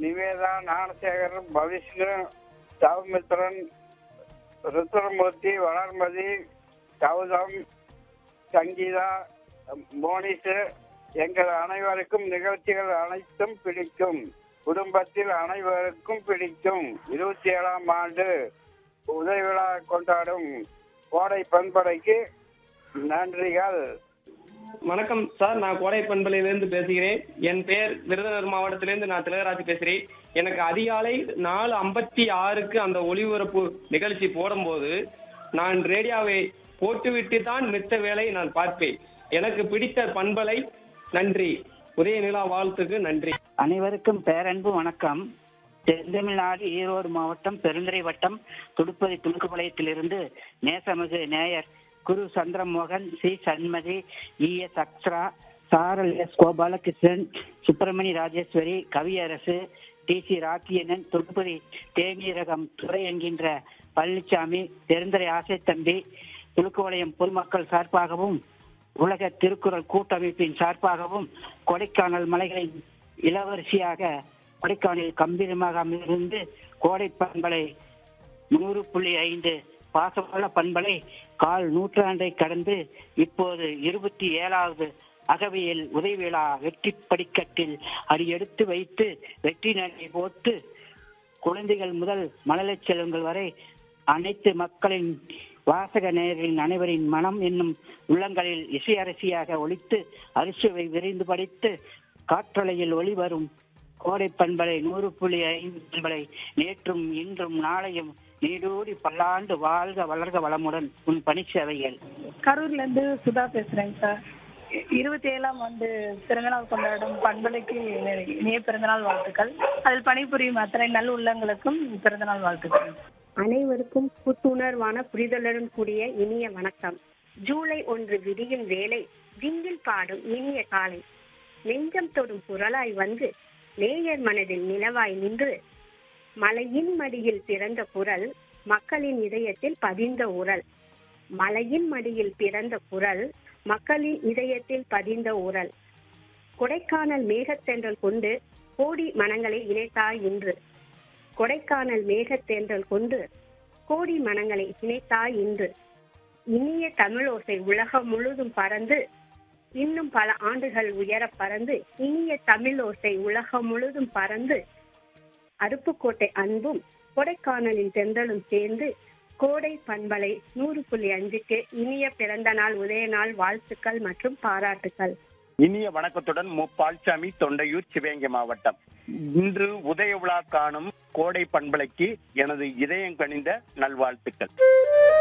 நிவேதா ஞானசேகர் பவிஷ்ணு சௌமித்ரன் ருத்ரமூர்த்தி வளர்மதி கௌதம் சங்கீதா மோனிஷ் எங்கள் அனைவருக்கும் நிகழ்ச்சிகள் அனைத்தும் பிடிக்கும் குடும்பத்தில் அனைவருக்கும் பிடிக்கும் இருபத்தி ஏழாம் ஆண்டு உதவி விழா கொண்டாடும் கோடை பண்படைக்கு நன்றிகள் வணக்கம் சார் நான் கோடை பண்பலையிலிருந்து பேசுகிறேன் என் பெயர் விருதுநகர் மாவட்டத்திலிருந்து நான் திலகராஜ் பேசுகிறேன் எனக்கு அதிகாலை நாலு ஐம்பத்தி ஆறுக்கு அந்த ஒளிபரப்பு நிகழ்ச்சி போடும்போது நான் ரேடியோவை போட்டுவிட்டு தான் மித்த வேலை நான் பார்ப்பேன் எனக்கு பிடித்த பண்பலை நன்றி உதய நிலா வாழ்த்துக்கு நன்றி அனைவருக்கும் பேரன்பு வணக்கம் தென்தமிழ்நாடு ஈரோடு மாவட்டம் பெருந்துறை வட்டம் துடுப்பதி துணுக்குப்பாளையத்திலிருந்து நேசமிகு நேயர் Guru Chandramohan C Shanmathi E S Akshara Saaral S Gopalakrishnan Subramani Rajeswari Kaviarasu T C Rakkiyanan Thuduppathi தேநீரகம் துறை என்கின்ற பழனிசாமி பெருந்துறை ஆசை தம்பி துணுக்குவளையம் பொதுமக்கள் சார்பாகவும் உலக திருக்குறள் கூட்டமைப்பின் சார்பாகவும் கொடைக்கானல் மலைகளின் இளவரசியாக கொடைக்கானல் கம்பீரமாக இருந்து கோடை பண்பலை நூறு புள்ளி ஐந்து பாசமுள்ள பண்பலை கால் நூற்றாண்டை கடந்து இப்போது இருபத்தி ஏழாவது அகவியல் உதவிவிழா வெற்றி படிக்கட்டில் அடியெடுத்து வைத்து வெற்றி நடை போட்டு குழந்தைகள் முதல் மழலைச் செல்வங்கள் வரை அனைத்து மக்களின் வாசக நேயர்களின் அனைவரின் மனம் என்னும் உள்ளங்களில் இசை அரசியாக ஒழித்து அரிசுவை விரைந்து படித்து காற்றலையில் ஒளிவரும் கோடை பண்பலை நூறு புள்ளி ஐந்து பண்பலை நேற்றும் இன்றும் நாளையும் நீடூடி பல்லாண்டு வாழ்க வளர்க வளமுடன் உன் பணி சேவைகள் கரூர்ல இருந்து சுதா பேசுறேங்க சார் இருபத்தி ஏழாம் ஆண்டு பிறந்தநாள் கொண்டாடும் பண்பலைக்கு இனிய பிறந்தநாள் வாழ்த்துக்கள் அதில் பணிபுரியும் அத்தனை நல் உள்ளங்களுக்கும் பிறந்தநாள் வாழ்த்துக்கள் அனைவருக்கும் புத்துணர்வான புரிதலுடன் கூடிய இனிய வணக்கம் ஜூலை ஒன்று விடியும் வேளை விண்ணில் பாடும் இனிய காலை நெஞ்சம் தொடும் குரலாய் வந்து நேயர் மனதில் நிலவாய் நின்று மலையின் மடியில் பிறந்த குரல் மக்களின் இதயத்தில் பதிந்த உரல் மலையின் மடியில் பிறந்த குரல் மக்களின் இதயத்தில் பதிந்த உரல் கொடைக்கானல் மேகத்தென்றல் கொண்டு கோடி மனங்களை இணைத்தாய் இன்று கொடைக்கானல் மேகத்தேன்றல் கொண்டு கோடி மனங்களை இணைத்தாய் இன்று இனிய தமிழோசை உலகம் முழுதும் பறந்து இன்னும் பல ஆண்டுகள் உயர பறந்து இனிய தமிழோசை உலகம் முழுதும் பறந்து அருப்புக்கோட்டை அன்பும் கொடைக்கானலின் தென்றலும் சேர்ந்து கோடை பண்பலை நூறு புள்ளி அஞ்சுக்கு இனிய பிறந்த நாள் உதய நாள் வாழ்த்துக்கள் மற்றும் பாராட்டுக்கள் இனிய வணக்கத்துடன் மு பால்சாமி தொண்டையூர் சிவகங்கை மாவட்டம் இன்று உதய விழா காணும் கோடை பண்பலைக்கு எனது இதயம் கனிந்த நல்வாழ்த்துக்கள்